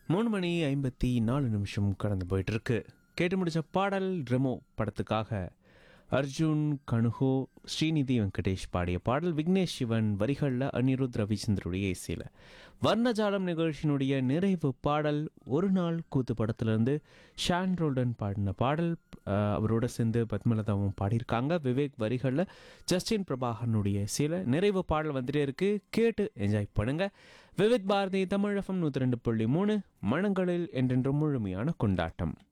மூணு மணி ஐம்பத்தி நாலு நிமிஷம் கடந்து போயிட்டு இருக்கு கேட்டு முடிச்ச பாடல் ரெமோ படத்துக்காக அர்ஜுன் கணுகோ ஸ்ரீநிதி வெங்கடேஷ் பாடிய பாடல் விக்னேஷ் சிவன் வரிகளில் அனிருத் ரவிச்சந்திருடைய இசையில் வர்ணஜாலம் நிகழ்ச்சியினுடைய நிறைவு பாடல் ஒரு நாள் கூத்து படத்திலிருந்து ஷான் ரோல்டன் பாடின பாடல் அஹ், அவரோட சேர்ந்து பத்மலதாவும் பாடியிருக்காங்க விவேக் வரிகளில் ஜஸ்டின் பிரபாகரனுடைய இசையில் நிறைவு பாடல் வந்துட்டே இருக்கு கேட்டு என்ஜாய் பண்ணுங்க விவித் பாரதி தமிழகம் நூற்றி ரெண்டு புள்ளி மூணு மனங்களில் என்றென்றும் முழுமையான கொண்டாட்டம்